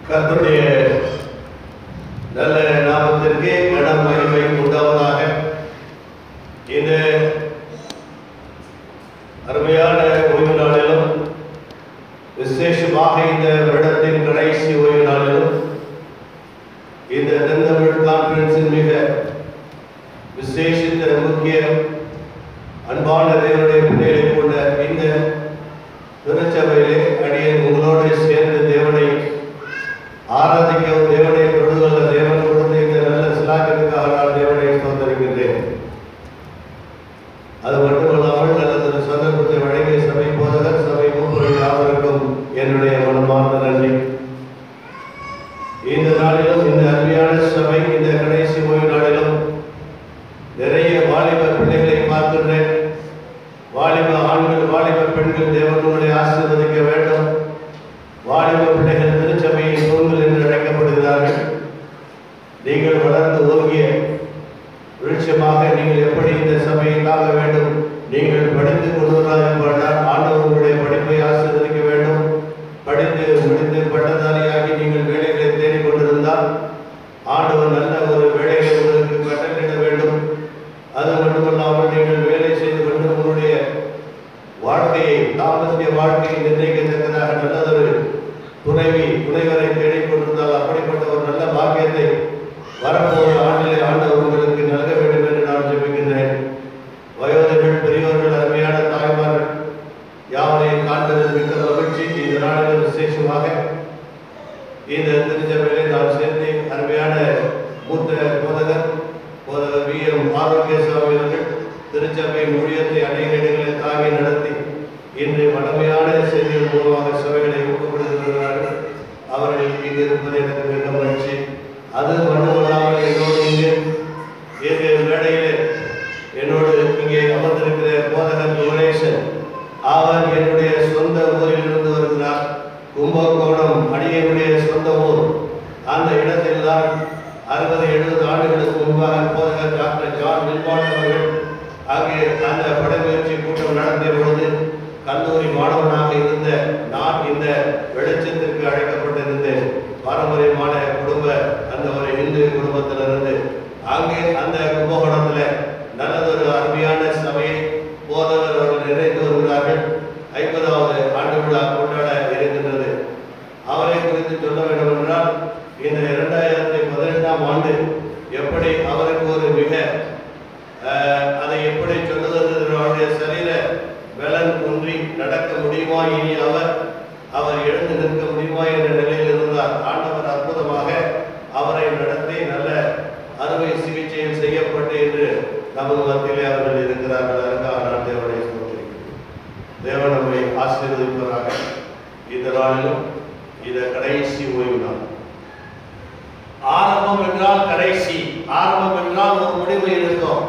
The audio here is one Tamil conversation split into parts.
கர்த்தருடைய நல்ல நாமத்திற்கு கனம் மகிமை உண்டாவதாக இந்த அருமையான ஓய்வு நாளிலும் விசேஷமாக இந்த வருடத்தின் கடைசி ஓய்வு நாளிலும் இந்த தென்தமிழ் கான்ஃபரன்ஸின் மிக விசேஷித்த முக்கிய அன்பான தேவனுடைய பிள்ளைகளை கொண்ட இந்த திருச்சபையிலே அடியேன் உங்களோடு சேர்ந்து தேவனை ஆராதிக்கவும் தேவனை தொழுதல்ல தேவன் கொடுத்த இந்த நல்ல சிலாக்கத்துக்காக நான் தேவனை சோதரிக்கின்றேன் அது மட்டுமல்லாமல் நல்ல சந்தர்ப்பத்தை வழங்கிய சபை போதகர் சபை மூப்பர்கள் யாவருக்கும் என்னுடைய மனமார்ந்த நன்றி இந்த நாளிலும் இந்த அருமையான சபை இந்த கடைசி ஓய்வு நாளிலும் நிறைய வாலிப பிள்ளைகளை பார்க்கின்றேன் வாலிப ஆண்கள் வாலிப பெண்கள் தேவன் உங்களை ஆசீர்வதிக்க வேண்டும் வாலிப பிள்ளைகள் திருச்சபையின் தூண்கள் என்று அழைக்கப்படுகிறார்கள் நீங்கள் வளர்ந்து ஓங்கிய விருட்சமாக நீங்கள் எப்படி இந்த சபையை தாங்க வேண்டும் நீங்கள் படித்து கொள்வதாக ஆண்டவர் உங்களுடைய படிப்பை ஆசீர்வதிக்க வேண்டும் படித்து முடித்து பட்டதாரியாகி நீங்கள் வேலைகளை தேடிக் கொண்டிருந்தால் ஆண்டவர் நல்ல ஒரு வேலையை உங்களுக்கு கட்டளிட வேண்டும் அது மட்டுமல்லாமல் நீங்கள் வேலை செய்து கொண்டு உங்களுடைய வாழ்க்கையை தாம்பத்திய வாழ்க்கையை நிர்ணயிக்கத்தக்கதாக நல்லதொரு துணைவி துணைவரை தேடிக் கொண்டிருந்தால் அப்படிப்பட்ட ஒரு நல்ல பாக்கியத்தை வரப்போகிற ஆண்டிலே ஆண்டவர் உங்களுக்கு நல்க வேண்டும் என்று நான் ஜெபிக்கின்றேன் வயோதிகள் பெரியோர்கள் அருமையான தாய்மார்கள் யாவரையும் காண்பதில் மிக்க மகிழ்ச்சி இந்த நாளில் விசேஷமாக இந்த திருச்சபையிலே நான் சேர்ந்து அருமையான மூத்த போதகர் போதகர் வி எம் ஆரோக்கியசாமி அவர்கள் திருச்சபையின் ஊழியத்தை அநேக இடங்களை தாங்கி நடத்தி இன்று வளமையான செய்திகள் மூலமாக சபைகளை ஊக்கப்படுத்துகிறார்கள் அவர்கள் இங்கு இருப்பது எனக்கு மிக மகிழ்ச்சி அது மட்டுமல்லாமல் என்னோடு இங்கே இங்கே மேடையிலே என்னோடு இங்கே அமர்ந்திருக்கிற போதகர் குமரேசன் அவர் என்னுடைய சொந்த ஊரில் இருந்து வருகிறார் கும்பகோணம் அடியனுடைய சொந்த ஊர் அந்த இடத்தில் தான் அறுபது எழுபது ஆண்டுகளுக்கு முன்பாக போதகர் டாக்டர் ஜான் வில்பாட் அவர்கள் அங்கே அந்த படமுயற்சி கூட்டம் நடத்திய பொழுது கல்லூரி மாணவனாக இருந்த நான் இந்த வெளிச்சத்திற்கு அழைக்கப்பட்டிருந்தேன் பாரம்பரியமான குடும்ப அந்த ஒரு இந்து குடும்பத்திலிருந்து அங்கே அந்த கும்பகோணத்தில் நல்லதொரு அருமையான சபையை போதவர் அவர்கள் நிறைந்து வருகிறார்கள் ஐம்பதாவது ஆண்டு விழா கொண்டாட இருக்கின்றது அவரை குறித்து சொல்ல வேண்டும் என்றால் இந்த இரண்டாயிரத்தி பதினெட்டாம் ஆண்டு எப்படி அவருக்கு ஒரு மிக அஹ், அதை எப்படி சொல்லுவது அவருடைய சரீர பலன் குன்றி நடக்க முடியுமா இனி அவர் அவர் எழுந்து நிற்க முடியுமா என்ற நிலையில் இருந்தார் ஆண்டவர் அற்புதமாக அவரை நடத்தி நல்ல அறுவை சிகிச்சையில் செய்யப்பட்டு என்று நமது மத்தியிலே அவர்கள் இருக்கிறார்கள் அதற்காக நான் தேவனை சொல்கிறேன் தேவன் நம்மை ஆசீர்வதிப்பதாக இந்த நாளிலும் இந்த கடைசி ஓய்வு நாள் ஆரம்பம் என்றால் கடைசி ஆரம்பம் என்றால் ஒரு முடிவு இருக்கும்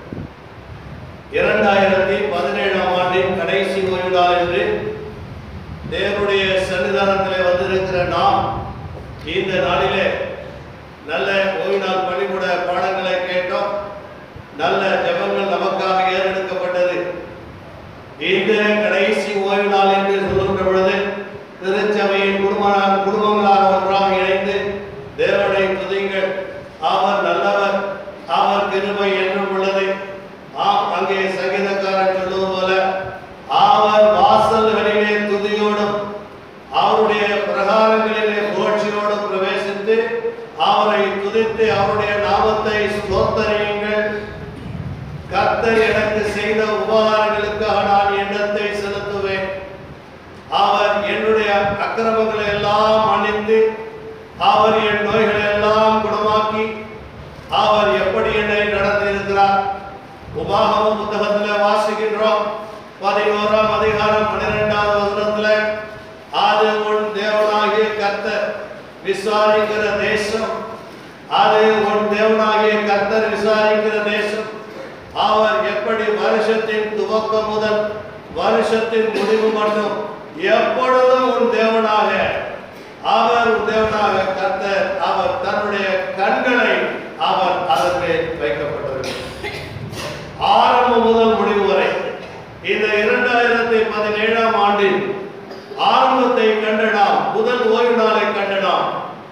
இரண்டாயிரத்தி பதினேழாம் ஆண்டின் கடைசி ஓய்வு நாள் என்று தேவனுடைய சன்னிதானத்திலே வந்திருக்கிற நாம் இந்த நாளிலே நல்ல ஓய்வு நாள் பள்ளிக்கூட பாடங்களை கேட்டோம் நல்ல ஜெபங்கள் நமக்காக ஏறெடுக்கப்பட்டது இந்த கடைசி ஓய்வு நாள் என்று சொல்லுகின்ற பொழுது திருச்சபையின் குடும்ப குடும்பங்களாக ஒன்றாக இணைந்து தேவனை துதிங்கள் அவர் நல்லவர் அவர் கிருபை என்றும் உள்ளது ஆம் அங்கே சங்கீதக்காரன் சொல்லுவது போல அவர் வாசல்களிலே துதியோடும் அவருடைய பிரகாரங்களிலே புகழ்ச்சியோடும் பிரவேசித்து அவரை துதித்து அவருடைய நாமத்தை ஸ்தோத்தரியுங்கள் கர்த்தர் எனக்கு செய்த உபகாரங்களுக்காக நான் எண்ணத்தை செலுத்துவேன் அவர் என்னுடைய அக்கிரமங்களை எல்லாம் மன்னித்து அவர் என் நோய்களை எல்லாம் குணமாக்கி அவர் எப்படி என்னை நடத்தியிருக்கிறார் உபாகம புத்தகத்தில் வாசிக்கின்றோம் பதினோராம் அதிகாரம் பன்னிரெண்டாவது வசனத்துல அது உன் தேவனாகிய கர்த்தர் விசாரிக்கிற தேசம் அது உன் தேவனாகிய கர்த்தர் விசாரிக்கிற தேசம் அவர் எப்படி வருஷத்தின் துவக்கம் முதல் வருஷத்தின் முடிவு மட்டும் எப்பொழுதும் உன் தேவனாக அவர் உன் தேவனாக கர்த்தர் அவர் தன்னுடைய கண்களை அவர் அதற்கு வைக்கப்பட்டிருக்கிறார் ஆரம்பம் முதல் முடிவு வரை இந்த இரண்டாயிரத்தி பதினேழாம் ஆண்டில் ஆரம்பத்தை கண்ட நாம் முதல் ஓய்வு நாளை கண்ட நாம்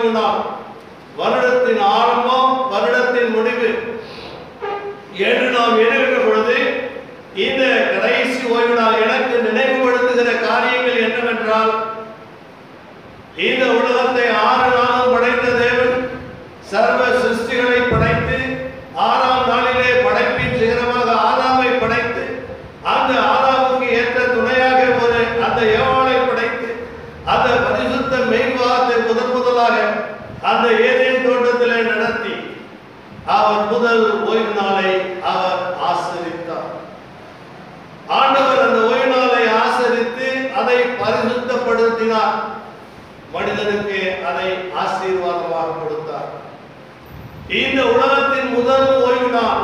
ஓய்வு நாள் வருடத்தின் ஆரம்பம் வருடத்தின் முடிவு என்று நாம் எண்ணுகின்ற பொழுது இந்த கடைசி ஓய்வு நாள் எனக்கு நினைவுபடுத்துகிற காரியங்கள் என்னவென்றால் இந்த உலகத்தை ஆறு நாளும் படைத்த தேவன் சர்வ சிருஷ்டிகளை படைத்து ஆறாம் நாளிலே படைப்பின் சிகரமாக ஆதாமை படைத்து அந்த ஆதாமுக்கு ஏற்ற துணையாக ஒரு அந்த ஏவாளை படைத்து அந்த பரிசுத்த மெய்வாதத்தை முதன் முதலாக அந்த ஏதேன் தோட்டத்திலே நடத்தி அவர் முதல் ஓய்வு நாளை அவர் ஆசரித்தார் ஆண்டவர் அந்த ஓய்வு நாளை ஆசரித்து அதை பரிசுத்தப்படுத்தினார் மனிதனுக்கு அதை ஆசீர்வாதமாக கொடுத்தார் இந்த உலகத்தின் முதல் ஓய்வு நாள்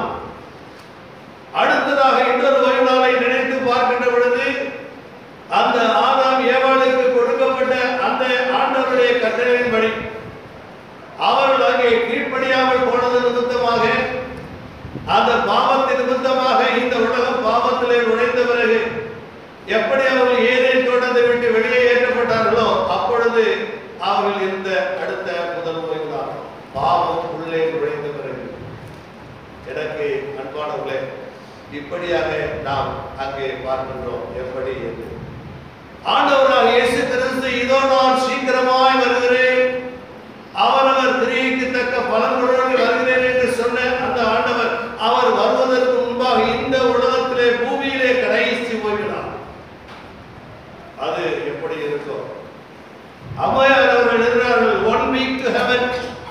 அடுத்ததாக இன்னொரு ஓய்வு நாளை நினைத்து பார்க்கின்ற பொழுது அந்த ஆதாம் ஏவாளுக்கு கொடுக்கப்பட்ட அந்த ஆண்டவருடைய கட்டளையின்படி அவர்கள் அங்கே கீழ்ப்படியாமல் போனது நிமித்தமாக அந்த பாவத்தின் நிமித்தமாக இந்த உலகம் பாவத்திலே நுழைந்த பிறகு எப்படி அவர்கள் ஏதேன் தோட்டத்தை விட்டு வெளியே ஏற்றப்பட்டார்களோ அப்பொழுது அவர்கள் இருந்த அடுத்த முதல் ஓய்வு நாள் பாவம் உள்ளே நுழைந்த பிறகு எனக்கு அன்பானவர்களே இப்படியாக நாம் அங்கே பார்க்கின்றோம் எப்படி என்று ஆண்டவராக இயேசு கிறிஸ்து இதோ நான் சீக்கிரமாய் வருகிறேன் அவரவர் கிரியைக்கு தக்க பலன்களுடன் வருகிறேன் என்று சொன்ன அந்த ஆண்டவர் அவர் வருவதற்கு முன்பாக இந்த உலகத்திலே பூமியிலே கடைசி ஓய்வினார் அது எப்படி இருக்கும் அம்மையார் அவர்கள் எழுதுகிறார்கள் ஒன் வீக் டு ஹெவன்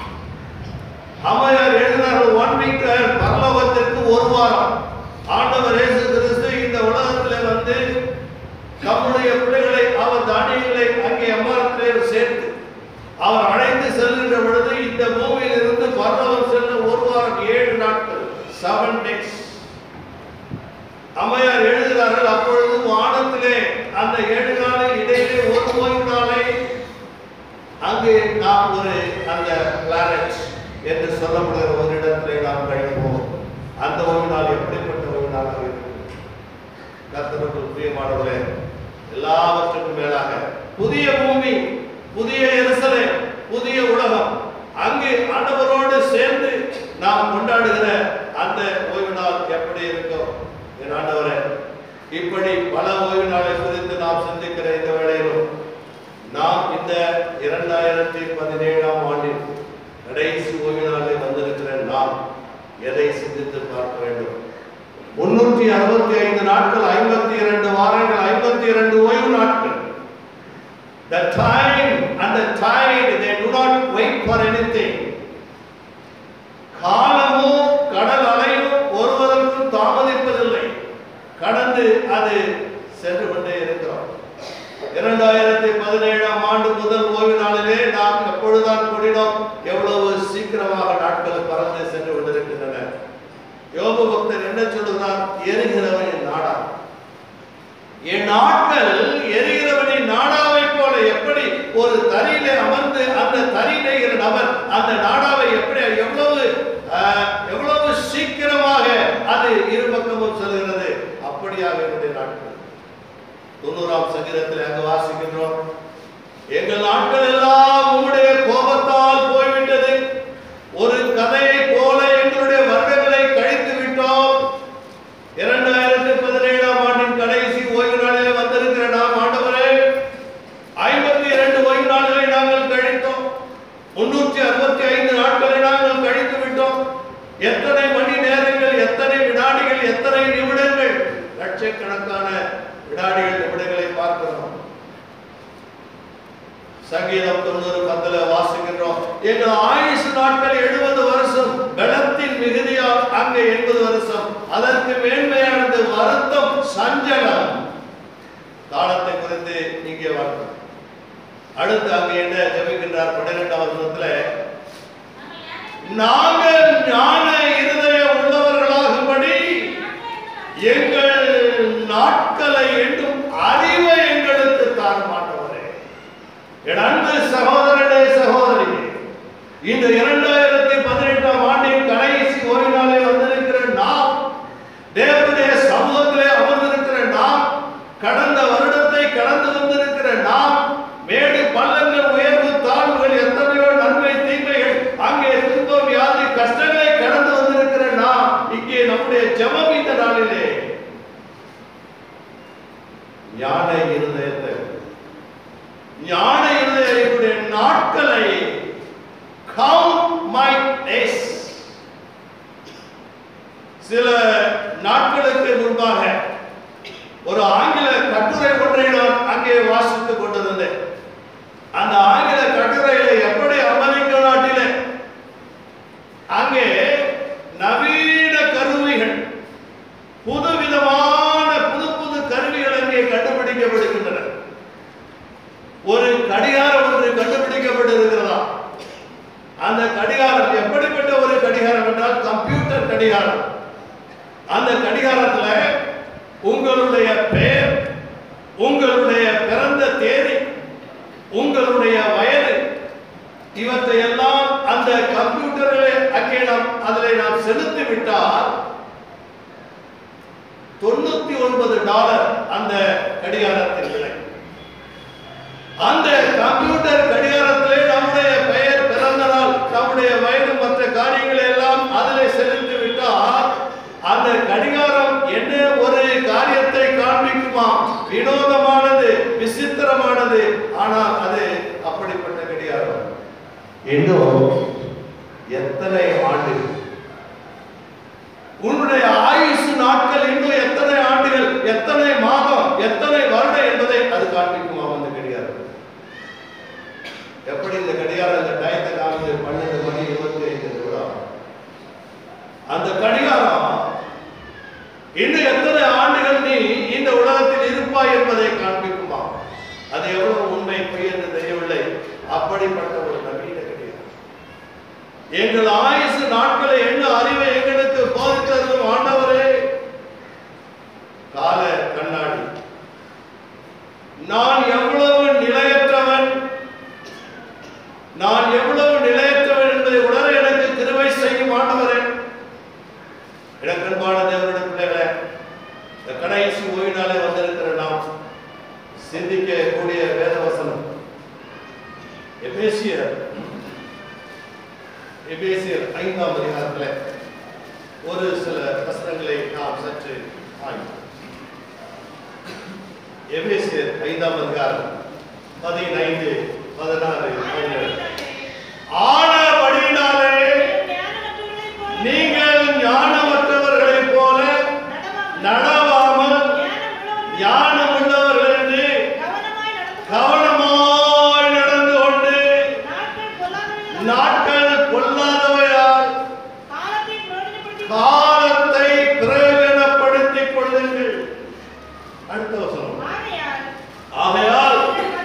அம்மையார் எழுதினார்கள் ஒன் வீக் பரலோகத்திற்கு ஒரு வாரம் ஆண்டவர் இயேசு கிறிஸ்து இந்த உலகத்திலே வந்து நம்முடைய பிள்ளைகளை அவர் தானியங்களை அங்கே அம்மாரத்திலே சேர்த்து அவர் அழைத்து செல்கின்ற பொழுது இந்த பூமியில் இருந்து பரலோகம் செல்ல ஒரு வாரம் ஏழு நாட்கள் செவன் டேஸ் அம்மையார் எழுதுகிறார்கள் அப்பொழுது வானத்திலே அந்த ஏழு நாளில் இடையிலே ஒரு ஓய்வு நாளை அங்கே நாம் ஒரு அந்த பிளானட் என்று சொல்லப்படுகிற ஒரு இடத்திலே நாம் கழிப்போம் அந்த ஓய்வு நாள் எப்படிப்பட்ட ஓய்வு நாளாக இருக்கும் கர்த்தருக்குள் பிரியமானவர்களே எல்லாவற்றுக்கும் மேலாக புதிய பூமி புதிய எருசலேம் புதிய உலகம் அங்கு ஆண்டவரோடு சேர்ந்து நாம் கொண்டாடுகிற அந்த ஓய்வு நாள் எப்படி இருக்கும் என் ஆண்டவரே இப்படி பல ஓய்வு நாளை குறித்து நாம் சிந்திக்கிற இந்த வேளையிலும் நாம் இந்த இரண்டாயிரத்தி பதினேழாம் ஆண்டில் கடைசி ஓய்வு நாளில் வந்திருக்கிற நாம் எதை சிந்தித்து பார்க்க வேண்டும் முன்னூற்றி அறுபத்தி ஐந்து நாட்கள் ஐம்பத்தி இரண்டு வாரங்கள் ஐம்பத்தி இரண்டு ஓய்வு நாட்கள் The time and the tide, they do not wait for anything. காலமோ கடல் அலையோ ஒருவருக்கும் தாமதிப்பதில்லை கடந்து அது சென்று கொண்டே இருக்கிறோம் இரண்டாயிரத்தி பதினேழாம் ஆண்டு முதல் ஓய்வு நாளிலே நாம் எப்பொழுதுதான் கூடினோம் எவ்வளவு சீக்கிரமாக நாட்கள் பறந்து சென்று கொண்டிருக்கின்றன யோபு பக்தர் என்ன சொல்லுகிறார் எரிகிறவனின் நாடா என் நாட்கள் எரிகிறவனின் நாடாவை போல எப்படி ஒரு தறியிலே அமர்ந்து அந்த தறி நெய்கிற நபர் அந்த நாடாவை எப்படி எவ்வளவு ஆஹ், எவ்வளவு சீக்கிரமாக அது இரு பக்கமும் செல்கிறது அப்படியாக என்னுடைய நாட்கள் தொண்ணூறாம் சங்கீதத்தில் அங்கு வாசிக்கின்றோம் எங்கள் நாட்கள் எல்லாம் உம்முடைய கோபத்தால் போய்விட்டது ஒரு கதையை போல எங்களுடைய வருடங்களை கழித்து விட்டோம் இரண்டாயிரத்தி பதினேழாம் ஆண்டின் கடைசி ஓய்வு நாளிலே வந்திருக்கிற நாம் ஆண்டவரே ஐம்பத்தி இரண்டு ஓய்வு நாட்களை நாங்கள் கழித்தோம் முன்னூற்றி அறுபத்தி ஐந்து நாட்களை நாங்கள் கழித்து விட்டோம் எத்தனை மணி நேரங்கள் எத்தனை வினாடிகள் எத்தனை நிமிடங்கள் லட்சக்கணக்கான வினாடிகள் நிமிடங்களை பார்க்கிறோம் சங்கீதம் தொண்ணூறு பத்துல வாசிக்கின்றோம் எங்கள் ஆயுசு நாட்கள் எழுபது வருஷம் பலத்தின் மிகுதியால் அங்கே எண்பது வருஷம் அதற்கு மேன்மையானது வருத்தம் சஞ்சலம் காலத்தை குறித்து இங்கே வாழ்க்கை அடுத்து அங்கே என்ன ஜெபிக்கின்றார் பன்னிரெண்டாம் வசனத்துல நாங்கள் ஞான இருதய உள்ளவர்களாகும்படி எங்கள் நாட்களை என்றும் அறிவை எங்களுக்கு தார் மாட்டவரே என் அன்பு சகோதரனே சகோதரி இந்த இரண்டாயிரத்தி பதினெட்டாம் ஆண்டின் கடைசி ஒரு நாளே வந்திருக்கிற நாம் தேவனுடைய சமூகத்திலே அமர்ந்திருக்கிற நாம் கடந்த வருடத்தை கடந்து வந்திருக்கிற நாம் மேடு பள்ளங்கள் உயர்வு தாழ்வுகள் எத்தனையோ நன்மை சில நாட்களுக்கு முன்பாக ஒரு ஆங்கில கட்டுரை ஒன்றை நான் அங்கே வாசித்துக் கொண்டிருந்தேன் அந்த ஆங்கில கட்டுரையில எப்படி அமெரிக்க நாட்டிலே அங்கே நவீன கருவிகள் புதுவிதமான புது புது கருவிகள் அங்கே கண்டுபிடிக்கப்படுகின்றன ஒரு கடிகாரம் ஒன்று கண்டுபிடிக்கப்பட்டிருக்கிறதா அந்த கடிகாரம் எப்படிப்பட்ட ஒரு கடிகாரம் என்றால் கம்ப்யூட்டர் கடிகாரம் அந்த கடிகாரத்துல உங்களுடைய பெயர் உங்களுடைய பிறந்த தேதி உங்களுடைய வயது இவற்றை எல்லாம் அந்த கம்ப்யூட்டரிலே அங்கே நாம் அதில் நாம் செலுத்தி விட்டால் தொண்ணூத்தி ஒன்பது டாலர் அந்த கடிகாரத்தின் விலை அந்த கம்ப்யூட்டர் கடிகாரத்திலே நம்முடைய பெயர் பிறந்த நாள் நம்முடைய வயது மற்ற காரியங்களை எல்லாம் அதிலே செலுத்தி விட்டால் அந்த கடிகாரம் என்ன ஒரு காரியத்தை காண்பிக்குமா வினோதமானது விசித்திரமானது ஆனால் அது அப்படிப்பட்ட கடிகாரம் இன்னும் எத்தனை ஆண்டு உன்னுடைய ஆயுசு நாட்கள் இன்னும் எத்தனை ஆண்டுகள் எத்தனை மாதம் எத்தனை வருடம் என்பதை அது காண்பிக்குமா அந்த கடிகாரம் எப்படி இந்த கடிகாரம் இந்த டயத்தை காமிச்சு பன்னெண்டு மணி இருபத்தி ஐந்து நிமிடம் அந்த கடிகாரம் இன்னும் எத்தனை ஆண்டுகள் நீ இந்த உலகத்தில் இருப்பாய் என்பதை காண்பிக்குமா அது எவ்வளவு உண்மை பொய் என்று தெரியவில்லை அப்படிப்பட்ட ஒரு நவீன கடிகாரம் எங்கள் ஆயுசு நாட்களை என்ன அறிவை எங்களுக்கு போதித்ததும் ஆண்டவரே கால கண்ணாடி நான் எவ்வளவு நிலையற்றவன் நான் எவ்வளவு நிலையற்றவன் என்பதை உணர எனக்கு கிருபை செய்யும் ஆண்டவரே எனக்கு அன்பான தேவனுடைய பிள்ளைகளே இந்த கடைசி ஓய்வினாலே வந்திருக்கிற நாம் சிந்திக்க கூடிய வேதவசனம் எபேசியர் எபேசியர் ஐந்தாம் அதிகாரத்தில் ஒரு சில வசனங்களை நாம் சற்று ஆய்வு எபேசியர் ஐந்தாம் அதிகாரம் பதினைந்து பதினாறு பதினேழு ஆனபடியினாலே நீங்கள் ஞானமற்றவர்களைப் போல நடவாமல் ஞானம் உள்ளவர்கள் என்று கவனமாய் நடந்து கொண்டு நாட்கள் பொல்லாதவையால் காலத்தை பிரயோஜனப்படுத்திக் கொள்ளுங்கள் அடுத்த வசனம் ஆகையால்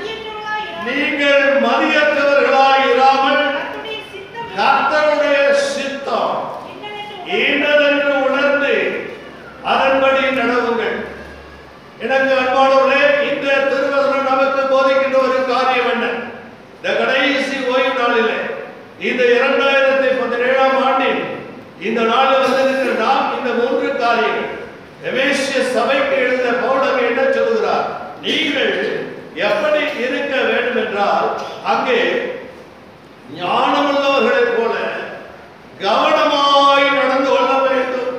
நீங்கள் மதியற்றவர்களாய் இராமல் கர்த்தருடைய சித்தம் ஈனதென்று உணர்ந்து அதன்படி நடவுங்கள் எனக்கு அன்பானவர்களே இந்த திருவசனம் நமக்கு போதிக்கின்ற ஒரு காரியம் என்ன இந்த கடைசி ஓய்வு நாளிலே இந்த இரண்டாயிரத்தி பதினேழாம் ஆண்டில் இந்த நாளில் வந்திருக்கிற நாம் இந்த மூன்று காரியங்கள் எபேசிய சபைக்கு எழுந்த பவுலங்க என்ன சொல்கிறார் நீங்கள் எப்படி இருக்க வேண்டும் என்றால் அங்கே ஞானமுள்ளவர்களைப் போல கவனமாய் நடந்து கொள்ள வேண்டும்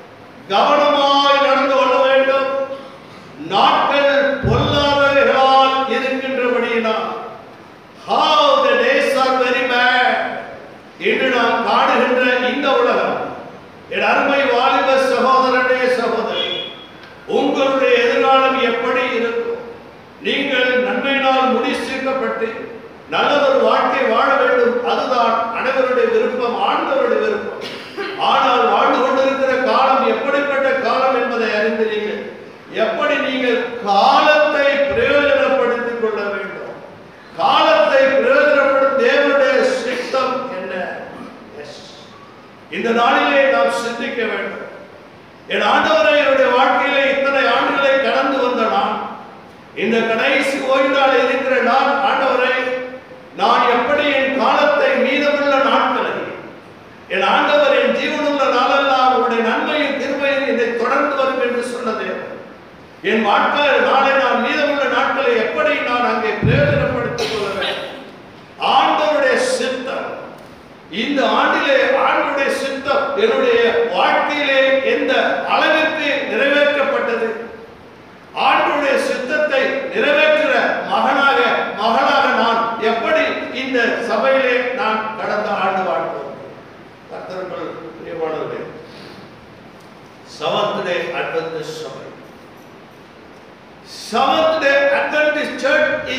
கவனமாய் நடந்து கொள்ள வேண்டும் நாட்கள் பொல்லாதவைகளால் இருக்கின்றபடியினால் how the days are very bad இன்று நாம் காணுகின்ற இந்த உலகம் என் அருமை வாலிப சகோதரனே சகோதரி உங்களுடைய எதிர்காலம் எப்படி இருக்கும் நீங்கள் நன்மையினால் முடிசீர்க்கப்பட்டு நல்லதொரு வாழ்க்கை வாழ வேண்டும் அதுதான் அனைவருடைய விருப்பம் ஆண்டவருடைய விருப்பம் ஆனால் வாழ்ந்து கொண்டிருக்கிற காலம் எப்படிப்பட்ட காலம் என்பதை அறிந்திருங்கள் எப்படி நீங்கள் காலத்தை பிரயோஜனப்படுத்திக் கொள்ள வேண்டும் காலத்தை பிரயோஜனப்படும் தேவனுடைய சித்தம் என்ன Yes. இந்த நாளிலே நாம் சிந்திக்க வேண்டும் என் ஆண்டவரை என்னுடைய வாழ்க்கையிலே இத்தனை ஆண்டுகளை கடந்து வந்த நான் இந்த கடைசி ஓய்வு நாள் இருக்கிற நான் ஆண்டவரை நான் எப்படி என் காலத்தை மீதமுள்ள நாட்களை என் ஆண்டவர் என் ஜீவனுள்ள நாளெல்லாம் உடைய நன்மையும் திருமையும் என்னை தொடர்ந்து வரும் என்று சொன்னது என் வாழ்க்கை நாளை நான் மீதமுள்ள நாட்களை எப்படி நான் அங்கே பிரயோஜனப்படுத்திக் கொள்ள வேண்டும் ஆண்டவருடைய சித்தம் இந்த ஆண்டிலே ஆண்டவருடைய சித்தம் என்னுடைய வாழ்க்கையிலே எந்த அளவிற்கு நிறைவேற்றப்பட்டது ஆண்டவருடைய சித்தத்தை நிறைவேற்றுற மகனாக மகளாக நான் எப்படி இந்த சபையிலே நான் கடந்த ஆண்டு வாழ்ந்தோம் கர்த்தர்கள் பிரியமானவர்களே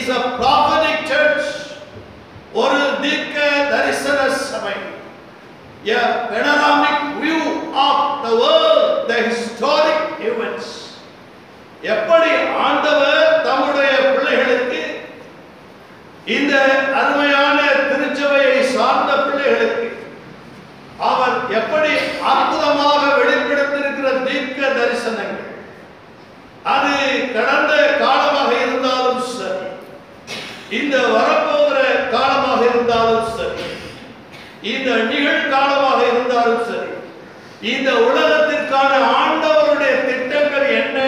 இஸ் a prophetic church ஒரு தீர்க்க தரிசன சபை a panoramic view of the world the historic events எப்படி ஆண்டவர் தம்முடைய பிள்ளைகளுக்கு இந்த அருமையான திருச்சபையை சார்ந்த பிள்ளைகளுக்கு அவர் எப்படி அற்புதமாக வெளிப்படுத்தியிருக்கிற தீர்க்க தரிசனங்கள் அது கடந்த காலமாக இருந்தாலும் சரி இந்த வரப்போகிற காலமாக இருந்தாலும் சரி இந்த நிகழ்காலமாக இருந்தாலும் சரி இந்த உலகத்திற்கான ஆண்டவருடைய திட்டங்கள் என்ன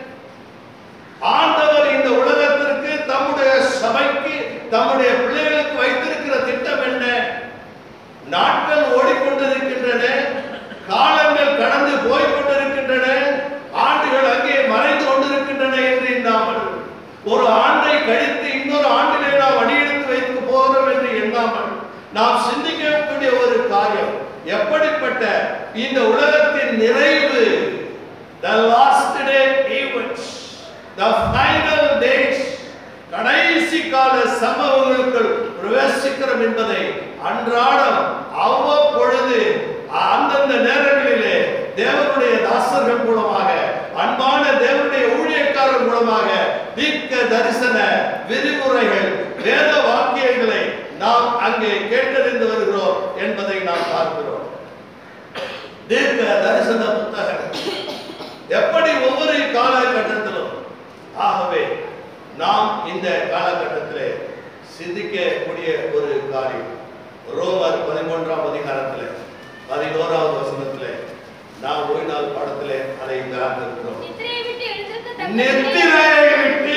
ஆண்டவர் இந்த உலகத்திற்கு தம்முடைய சபைக்கு தம்முடைய பிள்ளைகளுக்கு வைத்திருக்கிற திட்டம் என்ன நாட்கள் ஓடிக்கொண்டிருக்கின்றன காலங்கள் கடந்து போய் கொண்டிருக்கின்றன ஆண்டுகள் அங்கே மறைந்து கொண்டிருக்கின்றன என்று எண்ணாமல் ஒரு ஆண்டை கழித்து இன்னொரு ஆண்டிலே நாம் அடியெடுத்து வைத்து போகிறோம் என்று எண்ணாமல் நாம் சிந்திக்கக்கூடிய ஒரு காரியம் எப்படிப்பட்ட இந்த உலகத்தின் நிறைவு the last day events the final days கடைசி கால சம்பவங்களுக்குள் பிரவேசிக்கிறோம் என்பதை அன்றாடம் அவ்வப்பொழுது அந்தந்த நேரங்களிலே தேவனுடைய தாசர்கள் மூலமாக அன்பான தேவனுடைய ஊழியக்காரர் மூலமாக தீர்க்க தரிசன விரிவுரைகள் வேத வாக்கியங்களை நாம் அங்கே கேட்டறிந்து வருகிறோம் என்பதை நாம் பார்க்கிறோம் தீர்க்க தரிசன புத்தகம் எப்படி ஒவ்வொரு காலகட்டத்திலும் ஆகவே நாம் இந்த காலகட்டத்திலே சிந்திக்கக்கூடிய ஒரு காரியம் ரோமர் பதிமூன்றாம் அதிகாரத்திலே பதினோராவது வசனத்திலே நாம் ஒரு நாள் பாடத்திலே அதை தியானித்திருக்கிறோம் நித்திரையை விட்டு எழுந்திருக்கத்தக்க நித்திரையை விட்டு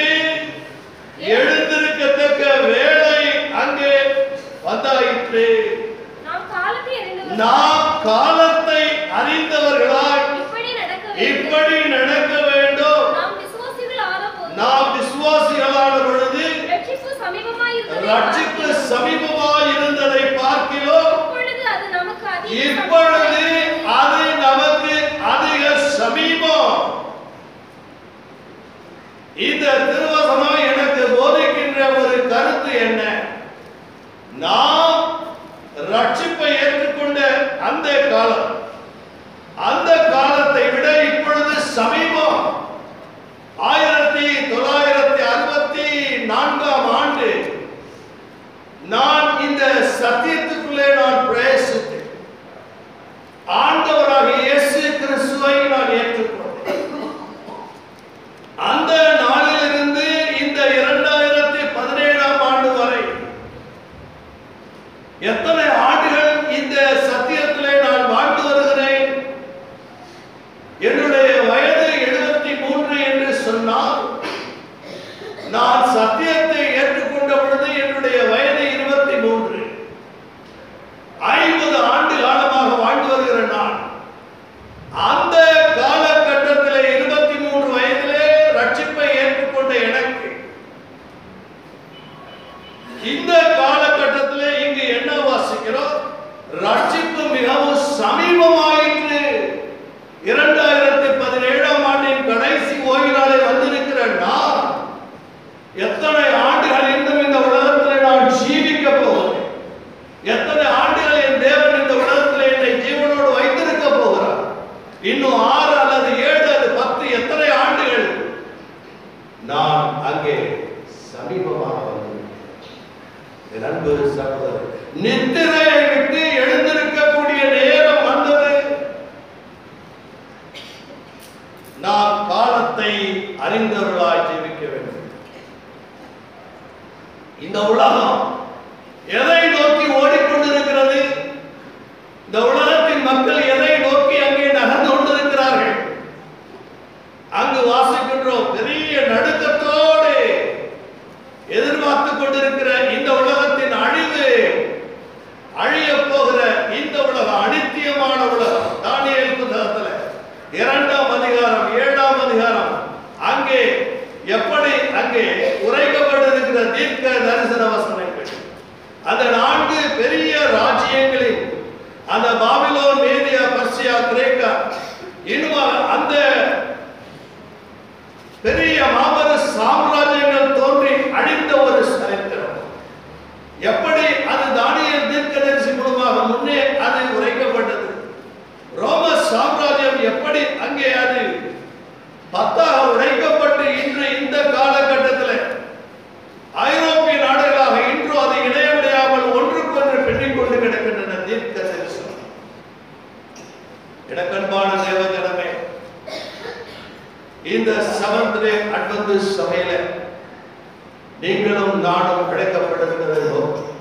எழுந்திருக்கத்தக்க வேலை அங்கே வந்தாயிற்று நாம் காலத்தை அறிந்தவர்கள் நாம் காலத்தை அறிந்தவர்களாய் இப்படி நடக்க வேண்டும் இப்படி நடக்க வேண்டும் நாம் விசுவாசிகள் ஆனபோது நாம் விசுவாசிகளான பொழுது ரட்சிப்பு சமீபமாய் இருப்பதை ரட்சிப்பு பார்க்கிறோம். சமீபமாய் இருந்ததை பார்க்கிறோம் இப்பொழுது அது நமக்கு அதிக இப்பொழுது அது நமக்கு அதிக சமீபம் இந்த திருவசனம் எனக்கு போதிக்கின்ற ஒரு கருத்து என்ன நாம் ரட்சிப்பை ஏற்றுக்கொண்ட அந்த காலம் அந்த காலத்தை விட இப்பொழுது சமீபம் ஆயிரத்தி தொள்ளாயிரத்தி அறுபத்தி நான்காம் ஆண்டு நான் இந்த சத்தியத்துக்குள்ளே நான் பிரவேசித்தேன் ஆண்டவராக இயேசு கிறிஸ்துவை நான் ஏற்றுக்கொண்டேன் அந்த நாளிலிருந்து இந்த இரண்டாயிரத்தி பதினேழாம் ஆண்டு வரை எத்தனை ஆண்டுகள் இந்த சத்தியத்திலே நான் வாழ்ந்து வருகிறேன் என்னுடைய வயது எழுபத்தி மூன்று என்று சொன்னால் நான் சத்தியத்தை ஏற்றுக்கொண்ட பொழுது என்னுடைய வயது இருபத்தி மூன்று ஐம்பது ஆண்டு காலமாக வாழ்ந்து வருகிற நான் அந்த காலகட்டத்திலே இருபத்தி மூன்று வயதிலே ரட்சிப்பை ஏற்றுக்கொண்ட எனக்கு இந்த காலகட்டத்திலே இங்கு என்ன வாசிக்கிறோம் ரட்சிப்பு மிகவும் சமீபமாயிற்று இரண்டாயிரத்தி பதினேழாம் ஆண்டின் கடைசி ஓய்வினாலே வந்திருக்கிற நான் எத்தனை ஆண்டுகள் இன்னும் இந்த உலகத்தில் நான் ஜீவிக்க போகிறேன் எத்தனை ஆண்டுகள் என் தேவன் இந்த உலகத்தில் என்னை ஜீவனோடு வைத்திருக்க போகிறார் இன்னும் ஆறு அல்லது ஏழு அல்லது பத்து எத்தனை ஆண்டுகள் நான் அங்கே சமீபமாக வந்திருக்கிறேன் என் அன்பு சகோதரர் நித்திரையை விட்டு எழுந்திருக்கக்கூடிய நேரம் வந்தது நாம் காலத்தை அறிந்தவர்களாய் ஜீவிக்க வேண்டும் இந்த உலகம் எதை நோக்கி ஓடிக்கொண்டிருக்கிறது இந்த உலகத்தின் மக்கள் எதை நோக்கி அங்கே நகர்ந்து கொண்டிருக்கிறார்கள் அங்கு வாசிக்கின்றோம் பெரிய நடுக்கத்தோடு எதிர்பார்த்து கொண்டிருக்கிற இந்த உலகத்தின் அழிவு அழிய போகிற இந்த உலகம் அனித்தியமான உலகம் தானியல் புத்தகத்துல இரண்டாம் அதிகாரம் ஏழாம் அதிகாரம் அங்கே எப்படி அங்கே உரைக்கப்பட்டிருக்கிற தீர்க்க தரிசன வசனங்கள் அந்த நான்கு பெரிய ராஜ்யங்களில் அந்த பாபிலோன் மேதியா பர்சியா கிரேக்கா இன்னும் அந்த பெரிய மாபெரும் சாம்ராஜ்யங்கள் தோன்றி அழிந்த ஒரு இந்த செவன்த் டே அட்வென்டிஸ்ட் சபையில நீங்களும் நானும் அழைக்கப்பட்டிருக்கிறதோ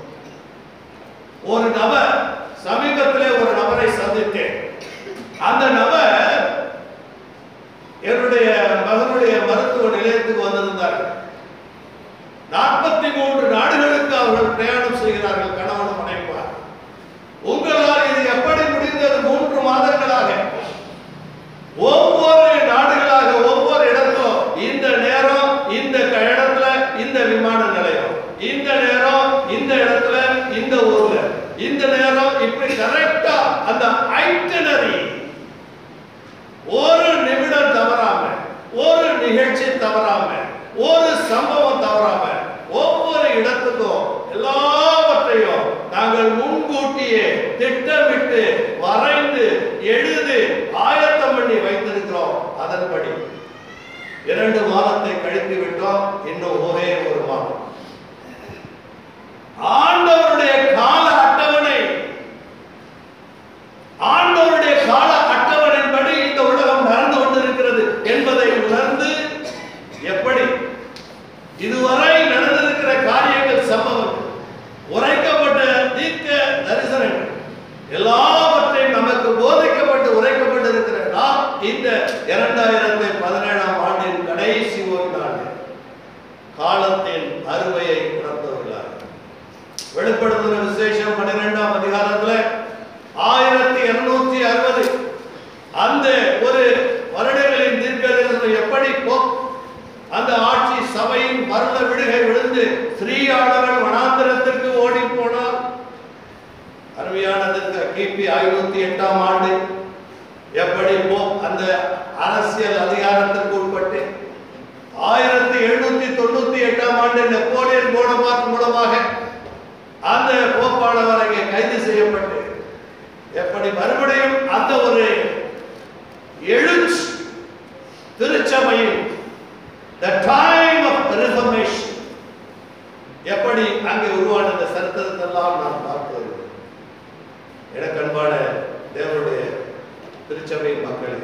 ஒரு நபர் சமீபத்திலே ஒரு நபரை சந்தித்தேன் அந்த நபர் என்னுடைய மகனுடைய மருத்துவ நிலையத்துக்கு வந்திருந்தார்கள் நாற்பத்தி மூன்று நாடுகளுக்கு அவர்கள் பிரயாணம் செய்கிறார்கள் கணவன் மனைவார் உங்களால் இது எப்படி முடிந்தது மூன்று மாதங்களாக ஒவ்வொரு நாடுகளாக ஒவ்வொரு இடத்தும் இந்த நேரம் இந்த க- இடத்துல இந்த விமான நிலையம் இந்த நேரம் இந்த இடத்துல இந்த ஊர்ல இந்த நேரம் இப்படி கரெக்டா அந்த ஐட்டனரி ஒரு நிமிடம் தவறாம ஒரு நிகழ்ச்சி தவறாம ஒரு சம்பவம் தவறாம ஒவ்வொரு இடத்துக்கும் எல்லாவற்றையும் நாங்கள் முன்கூட்டியே திட்டமிட்டு வரைந்து எழுதி ஆயத்தம் பண்ணி வைத்திருக்கிறோம் அதன்படி இரண்டு மாதத்தை கழித்து விட்டோம் இன்னும் ஒரே ஒரு மாதம் ஆண்டவருடைய கால அட்டவணை ஆண்டவருடைய கால அட்டவணையின்படி இந்த உலகம் நடந்து கொண்டிருக்கிறது என்பதை உணர்ந்து எப்படி இதுவரை நடந்திருக்கிற காரியங்கள் சம்பவங்கள் உரைக்கப்பட்ட தீர்க்க தரிசனங்கள் எல்லாவற்றையும் நமக்கு போதிக்கப்பட்டு உரைக்கப்பட்டிருக்கிற நாம் இந்த இரண்டாயிரத்தி பதினேழாம் ஆண்டின் கடைசி ஒரு நாள் காலத்தின் அறுவையை உணர்ந்தவர்களாக வெளிப்படுத்தின விசேஷம் பன்னிரெண்டாம் அதிகாரத்துல ஆயிரத்தி இருநூத்தி அறுபது அந்த ஒரு வருடங்களின் தீர்க்கதரிசனம் எப்படி போ அந்த ஆட்சி சபையின் மரண விடுகை விழுந்து ஸ்ரீயானவன் வனாந்திரத்திற்கு ஓடி போனார் அருமையானது கிபி ஐநூத்தி எட்டாம் ஆண்டு எப்படி போ அந்த அரசியல் அதிகாரத்திற்கு உட்பட்டு ஆயிரத்தி எழுநூத்தி தொண்ணூத்தி எட்டாம் ஆண்டு நெப்போலியன் போனபார்ட் மூலமாக அந்த போப்பாளர் அங்கே கைது செய்யப்பட்டு எப்படி மறுபடியும் அந்த ஒரு எழுச்சி திருச்சபையில் the time of reformation எப்படி அங்கே உருவான இந்த சரித்திரத்தெல்லாம் நாம் பார்த்து வருகிறோம். எனக்கு அன்பான தேவனுடைய திருச்சபை மக்களே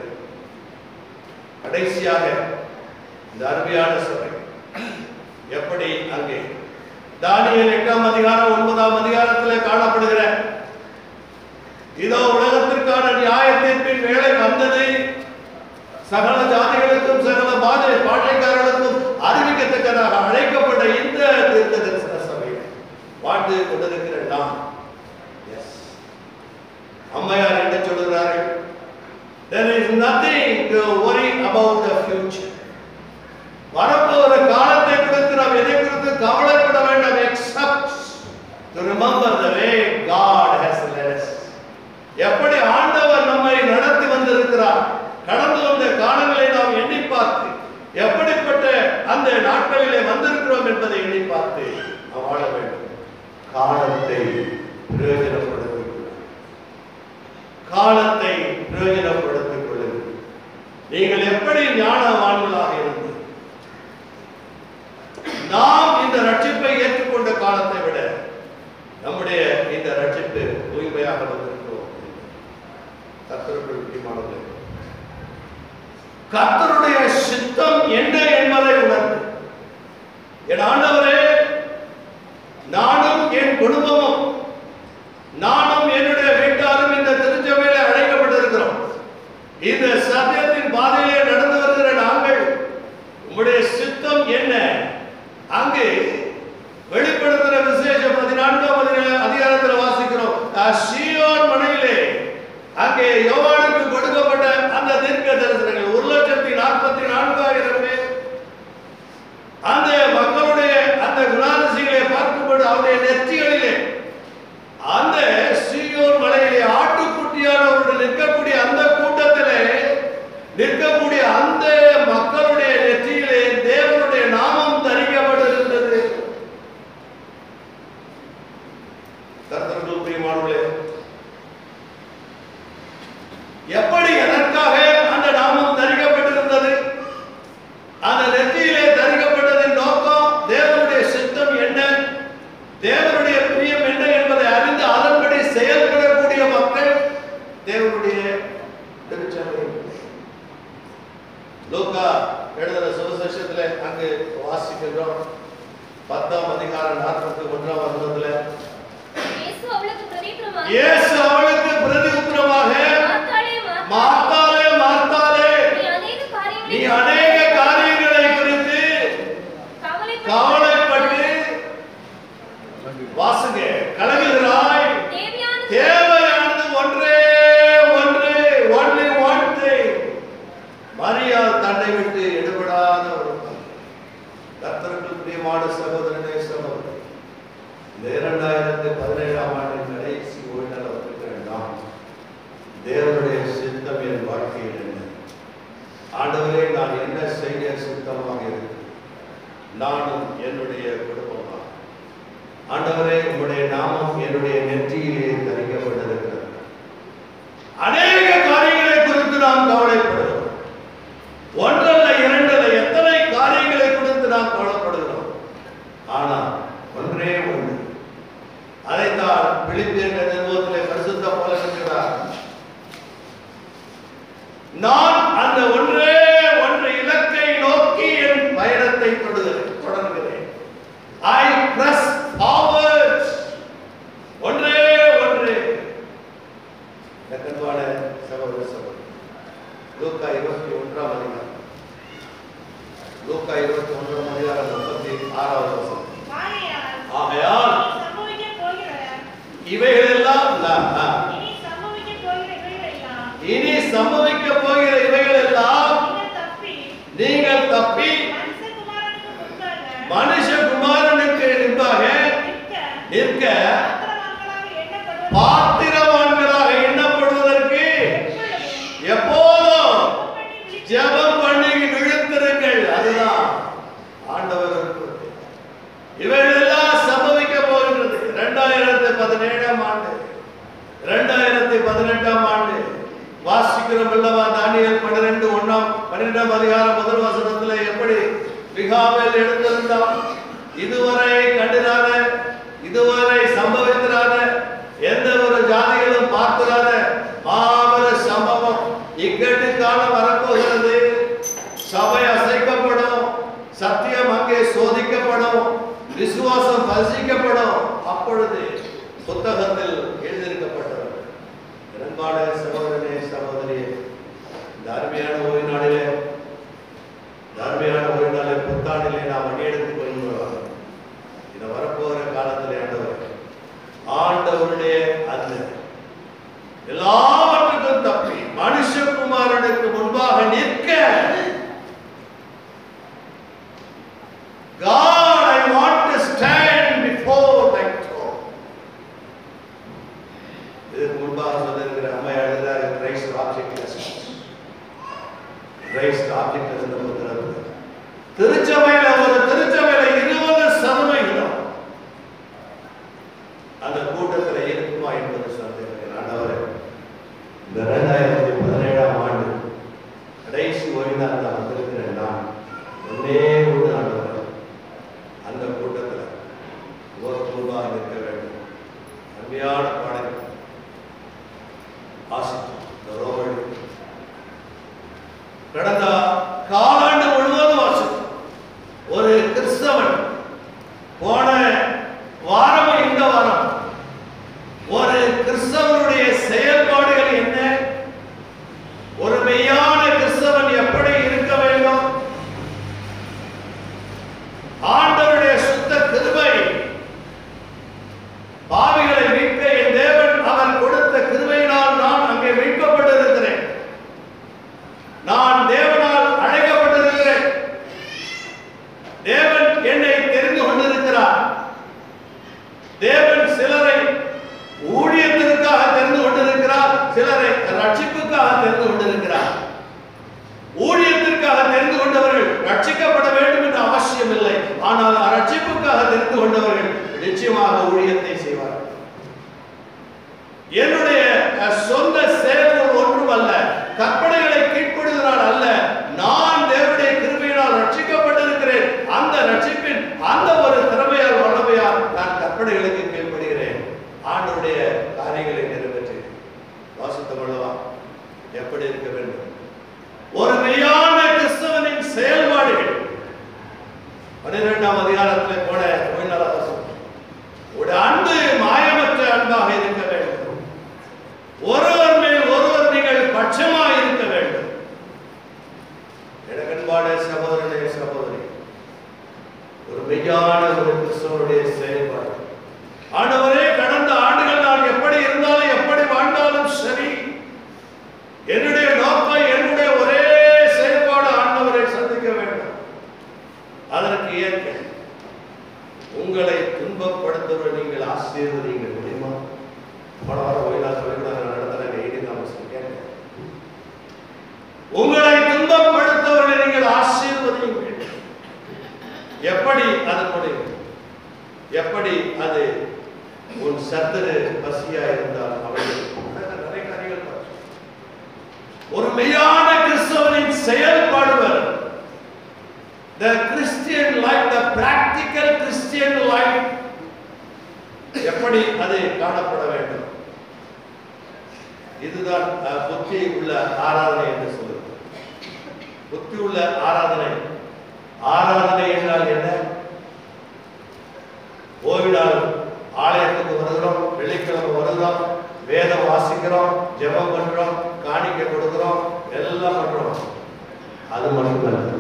கடைசியாக இந்த அருமையான சபை எப்படி அங்கே தானியல் எட்டாம் அதிகாரம் ஒன்பதாம் அதிகாரத்தில் காணப்படுகிற இதோ உலகத்திற்கான நியாய தீர்ப்பின் வேலை வந்தது சகல ஜாதிகளுக்கும் சகல பாதை பாஷைக்காரர்களுக்கும் அறிவிக்கத்தக்கதாக அழைக்கப்பட்ட இந்த தீர்க்க தரிசன சபையில் வாழ்ந்து கொண்டிருக்கிற நாம் எஸ் அம்மையார் என்ன சொல்கிறார்கள் there is nothing to worry about the future வரப்போகிற காலத்தை குறித்து நாம் எதை குறித்து கவலைப்பட வேண்டாம் except to remember the way God has led us எப்படி ஆண்டவர் நம்மை நடத்தி வந்திருக்கிறார் கடந்து வந்த காலங்களை நாம் எண்ணி பார்த்து எப்படிப்பட்ட அந்த நாட்களிலே வந்திருக்கிறோம் என்பதை எண்ணி பார்த்து நாம் வாழ வேண்டும் காலத்தை பிரயோஜனப்படுத்திக் கொள்ளுங்கள். காலத்தை பிரயோஜனப்படுத்திக் கொள்ளுங்கள் நீங்கள் எப்படி ஞானவான்களாக இருந்து நாம் இந்த ரட்சிப்பை ஏற்றுக்கொண்ட காலத்தை விட நம்முடைய இந்த ரட்சிப்பு தூய்மையாக வந்திருக்கிறோம் கர்த்தருக்குள் பிரியமானவர்களே கர்த்தருடைய சித்தம் என்ன என்பதை உணர்ந்து என் ஆண்டவரே நானும் என் குடும்பமும் நானும் என்னுடைய வீட்டாரும் இந்த திருச்சபையில அழைக்கப்பட்டிருக்கிறோம் இந்த சத்தியத்தின் பாதையிலே நடந்து வருகிற நாங்கள் உம்முடைய சித்தம் என்ன அங்கு வெளிப்படுத்துகிற விசேஷம் பதினான்காம் அதிகார- அதிகாரத்தில் வாசிக்கிறோம் அஹ் சீயோன் மனையிலே அங்கே யோவானுக்கு கொடுக்கப்பட்ட அந்த தீர்க்க தரிசனங்கள் ஒரு லட்சத்தி நாற்பத்தி நான்காயிரம் பேர் அந்த மக்களுடைய அந்த குணாதிசைகளை பார்க்கும்போது அவருடைய நெற்றிகளிலே அந்த சீயோன் மலையிலே ஆட்டுக்குட்டியானவர்கள் நிற்கக்கூடிய அந்த கூட்டத்திலே நிற்கக்கூடிய அந்த மக்களுடைய நெற்றியிலே தேவனுடைய நாமம் தரிக்கப்பட்டிருந்தது கர்த்தர்கள் பிரியமானவர்களே எப்படி எதற்காக அந்த நாமம் தரிக்கப்பட்டிருந்தது அந்த நெற்றியிலே தரிக்கப்பட்டதின் நோக்கம் தேவனுடைய சித்தம் என்ன தேவனுடைய பிரியம் என்ன என்பதை அறிந்து அதன்படி செயல்படக்கூடிய மக்கள் தேவனுடைய திருச்சபை லூக்கா எழுதுற சுவிசேஷத்துல அங்கு வாசிக்கின்றோம் பத்தாம் அதிகாரம் நாற்பத்தி ஒன்றாம் வசனத்துல இயேசு அவளுக்கு பிரதியுத்தரமாக இயேசு அவளுக்கு பிரதி உத்தரமாக மார்த்தாளே மார்த்தாளே மார்த்தாலே மார்த்தாலே நீ அநேக காரியங்களை நீ அநேக காரியங்களை குறித்து கவலைப்பட்டு கவலைப்பட்டு வாசுங்க கலங்குகிறாய் தேவையான தேவையானது ஒன்றே ஒன்று ஒன்லி ஒன் திங் மரியாள் தன்னை விட்டு எடுபடாத ஒரு பங்கு. கர்த்தருக்கு பிரியமான சகோதரனே சகோதரி இந்த இரண்டாயிரத்தி பதினேழாம் ஆண்டின் கடைசி ஓய்நல நாம் தேவனுடைய சித்தம் என் வாழ்க்கையில் என்ன ஆண்டவரே நான் என்ன செய்ய சித்தமாக இருக்கிறேன் நானும் என்னுடைய குடும்பமாக ஆண்டவரே உம்முடைய நாமம் என்னுடைய நெற்றியிலே தரிக்கப்பட்டிருக்கிறது அநேக காரியங்களை குறித்து நாம் கவலைப்படுகிறோம் ஒன்றல்ல இரண்டல்ல எத்தனை காரியங்களை குறித்து நாம் கவலைப்படுகிறோம் ஆனால் ஒன்றே ஒன்று அதைத்தான் பிலிப்பியர் நிறுவனத்திலே பரிசுத்த போல இருக்கிறார் நான் அந்த ஒன்றே ஒன்று இலக்கை நோக்கி என் பயணத்தை தொடர்கிறேன் தொடர்கிறேன் ஐ பிரஸ் forward ஒன்றே ஒன்று கண்பான சகோதர சகோதரி லூக்கா இருபத்தி ஒன்றாம் அதிகாரம் லூக்கா இருபத்தி ஒன்றாம் அதிகாரம் முப்பத்தி ஆறாவது வசனம் ஆகையால் ஆகையால் சம்பவிக்கப் போகிற இவைகளெல்லாம் நான், ஆ, இனி சம்பவிக்கப் போகிற இவைகளெல்லாம் இனி சம்பவிக்க போகிற இவைகள் எல்லாம் நீங்கள் தப்பி நீங்கள் தப்பி மனுஷகுமாரனுக்கு முன்பாக மனுஷகுமாரனுக்கு முன்பாக நிற்க நிற்க பாத்திரவான்களாக எண்ணப்படுவது பாத்திரவான்களாக எண்ணப்படுவதற்கு எப்பொழுதும் எப்போதும் பண்ணி விழித்து ஜெபம் பண்ணி விழுத்திருங்கள் அதுதான் ஆண்டவர் விருப்பம். இவைகளெல்லாம் சம்பவிக்க போகின்றது இரண்டாயிரத்தி பதினேழாம் ஆண்டு இரண்டாயிரத்தி பதினெட்டாம் ஆண்டு வாசிக்கிறோம் அல்லவா தானியல் பன்னிரெண்டு ஒண்ணாம் பன்னிரெண்டாம் அதிகாரம் முதல் வசனத்துல எப்படி மிகாவில் எழுந்திருந்தான் இதுவரை கண்டிராத இதுவரை சம்பவித்திராத எந்த ஒரு ஜாதிகளும் பார்த்திராத மாபெரும் சம்பவம் இக்கட்டு காலம் வரப்போகிறது சபை அசைக்கப்படும் சத்தியம் அங்கே சோதிக்கப்படும் விசுவாசம் பரிசிக்கப்படும் அப்பொழுது புத்தகத்தில் எழுதியிருக்கப்பட்டவர் அன்பான சகோதரனே சகோதரியே இந்த அருமையான ஓய்வு நாளிலே இந்த அருமையான ஓய்வு நாளிலே புத்தாண்டிலே நாம் அடியெடுத்துக் கொள்கிறோம் இந்த வரப்போகிற காலத்திலே ஆண்டவர் ஆண்டவருடைய அந்த எல்லாவற்றுக்கும் தப்பி மனுஷகுமாரனுக்கு முன்பாக நிற்க God, I want to stand before thy throne. இதுக்கு முன்பாக சொல்லிருக்கிற அம்மா எழுதாரு கிரைஸ்ட் ஆப்ஜெக்ட் கிரைஸ்ட் ஆப்ஜெக்ட் இருந்த புத்தகத்தில் திருச்சபையில ஒரு திருச்சபையில இருபது சதவிகிதம் அந்த கூட்டத்தில் இருக்குமா என்பது சந்தேகம் ஆண்டவரே இந்த ரெண்டாயிரத்தி பதினேழாம் ஆண்டு கடைசி ஓய்நாள் நான் வந்திருக்கிறேன் நான் ஒன்னே ஒன்று ஆண்டவர் அந்த கூட்டத்தில் ஒரு முன்பாக நிற்க வேண்டும் அருமையான பாடல் ஆசித்தோம் இந்த ரோமன் கடந்த காலாண்டு முழுவதும் வாசித்தோம் ஒரு கிறிஸ்தவன் போன வாரம் இந்த வாரம் ஒரு கிறிஸ்தவனுடைய செயல்பாடுகள் என்ன ஒரு மெய்யான கிறிஸ்தவன் எப்படி இருக்க வேண்டும் ஆண்டவருடைய சுத்த கிருபை பாவிகளை மீட்க என் தேவன் அவர் கொடுத்த கிருபையினால் நான் அங்கே மீட்கப்பட்டிருக்கிறேன் நான் தேவனால் அழைக்கப்பட்டிருக்கிறேன் தேவன் என்னை தெரிந்து கொண்டிருக்கிறார் தேவன் சிலரை ஊழியத்திற்காக தெரிந்து கொண்டிருக்கிறார் சிலரை ரட்சிப்புக்காக தெரிந்து கொண்டிருக்கிறார் ஊழியத்திற்காக தெரிந்து கொண்டவர்கள் ரட்சிக்கப்பட வேண்டும் என்ற அவசியம் இல்லை ஆனால் ரட்சிப்புக்காக தெரிந்து கொண்டவர்கள் நிச்சயமாக ஊழியத்தை செய்வார்கள் என்னுடைய அஹ், சொந்த செயல்கள் ஒன்றும் அல்ல கற்பனைகளை கீழ்ப்படுவதால் அல்ல நான் தேவனுடைய கிருபையினால் ரட்சிக்கப்பட்டிருக்கிறேன் அந்த ரட்சிப்பின் அந்த ஒரு திறமையால் வல்லமையால் நான் கற்பனைகளுக்கு கீழ்ப்படுகிறேன் ஆண்டவருடைய காரியங்களை நிறைவேற்றுகிறேன் வாசித்தம் அல்லவா எப்படி இருக்க வேண்டும் ஒரு மெய்யான கிறிஸ்தவனின் செயல்பாடு உங்களை துன்பப்படுத்தவர்களை நீங்கள் ஆசீர்வதியுங்கள் எப்படி அது முடியும் எப்படி அது உன் சத்துரு பசியா இருந்தால் அவர்கள் நிறைய காரியங்கள் பார்த்தோம். ஒரு மெய்யான கிறிஸ்தவனின் செயல்பாடுவர் the christian life the practical christian life எப்படி அது காணப்பட வேண்டும் இதுதான் அஹ், புத்தி உள்ள ஆராதனை என்று சொல்லுது புத்தி உள்ள ஆராதனை ஆராதனை என்றால் என்ன ஓய்விடால் ஆலயத்துக்கு வருகிறோம் வெள்ளிக்கிழமை வருகிறோம் வேதம் வாசிக்கிறோம் ஜெபம் பண்றோம் காணிக்கை கொடுக்கிறோம் எல்லாம் பண்றோம் அது மட்டுமல்ல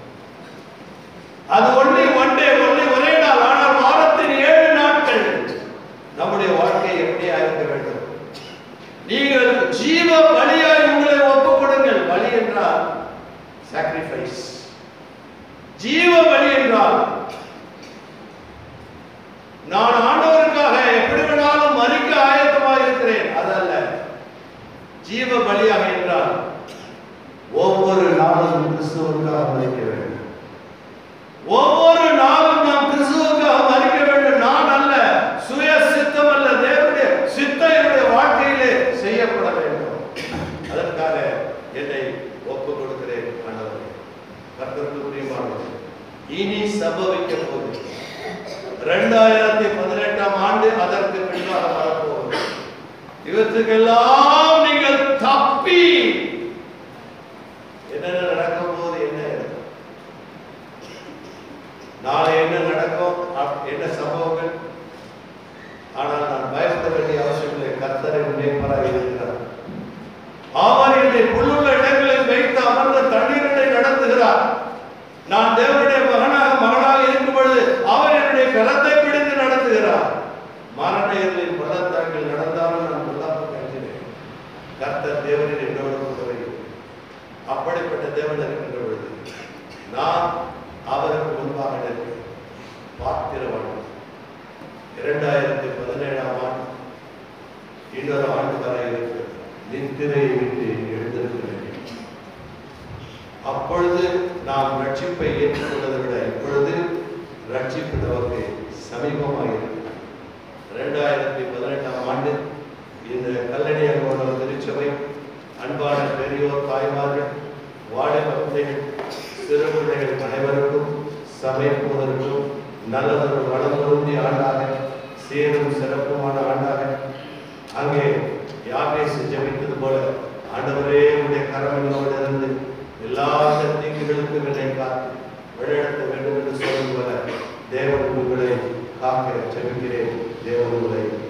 அது ஒன்லி ஒன் டே ஒன்லி ஒரே நாள் ஆனால் வாரத்தின் ஏழு நாட்கள் நம்முடைய வாழ்க்கை எப்படியா இருக்க வேண்டும் நீங்கள் ஜீவ பலியாய் உங்களை ஒப்புக் கொடுங்கள் பலி என்றால் சாக்ரிஃபைஸ் ஜீவ பலி என்றால் நான் ஆண்டவருக்காக எப்படி வேணாலும் மறிக்க ஆயத்தமாக இருக்கிறேன் அதல்ல ஜீவ பலியாக என்றால் ஒவ்வொரு நாளும் கிறிஸ்துவுக்காக மறிக்க வேண்டும் ஒவ்வொரு நாளும் நாம் கிறிஸ்துவுக்காக மறிக்க வேண்டும் நான் அல்ல சுய சித்தம் அல்ல தேவனுடைய சித்தம் என்னுடைய வாழ்க்கையிலே செய்யப்பட வேண்டும் அதற்காக என்னை ஒப்புக் கொடுக்கிறேன் ஆண்டவரே கர்த்தருக்கு பிரியமானவரே இனி சம்பவிக்க போகுது இரண்டாயிரத்தி பதினெட்டாம் ஆண்டு அதற்கு பின்னால் வரப்போகுது இவற்றுக்கெல்லாம் நீங்கள் தப்பி என்னென்ன நடக்கும் போது என்ன இருக்கும்? நாளை என்ன நடக்கும் அப்- என்ன சம்பவங்கள் ஆனால் நான் பயப்பட வேண்டிய அவசியம் இல்லை கர்த்தரை மேம்பராக இருக்கிறார் அவர் என்னை புல்லுள்ள இடங்களில் வைத்து அமர்ந்த தண்ணீரை நடத்துகிறார் நான் தேவனுடைய மகனாக மகனாக இருக்கும் பொழுது அவர் என்னுடைய கரத்தை பிடித்து நடத்துகிறார் மரண இருளின் பள்ளத்தாக்கில் நடந்தாலும் நான் பொல்லாப்பு கஞ்சினேன் கர்த்தர் தேவனின் என்னோடு கூடவே இருக்கிறார். அப்படிப்பட்ட தேவன் இருக்கின்ற பொழுது நான் அவருக்கு முன்பாக நிற்கிறேன் பாத்திரவான் இரண்டாயிரத்தி பதினேழாம் ஆண்டு இன்னொரு ஆண்டு வர இருக்கிறது நித்திரையை விட்டு எழுந்திருக்கிறேன் அப்பொழுது நாம் ரட்சிப்பை ஏற்றுக்கொண்டதை விட இப்பொழுது ரட்சிப்பு நமக்கு சமீபமாக இருக்கிறது இரண்டாயிரத்தி பதினெட்டாம் ஆண்டு இந்த கல்லணையங்கோணம் திருச்சபை அன்பான பெரியோர் தாய்மார்கள் வாலிப பிள்ளைகள் சிறு பிள்ளைகள் அனைவருக்கும் சமைப்பதற்கும் நல்லதொரு வளம் பொருந்திய ஆண்டாக சேரும் சிறப்புமான ஆண்டாக அங்கே யாகேசு ஜெபித்தது போல ஆண்டவரே உடைய கரமங்களோடு இருந்து எல்லா தீங்குகளுக்கும் என்னை காத்து வழிநடத்த வேண்டும் என்று சொல்லும் போல தேவன் உங்களை காக்க ஜெபிக்கிறேன் தேவன் உங்களை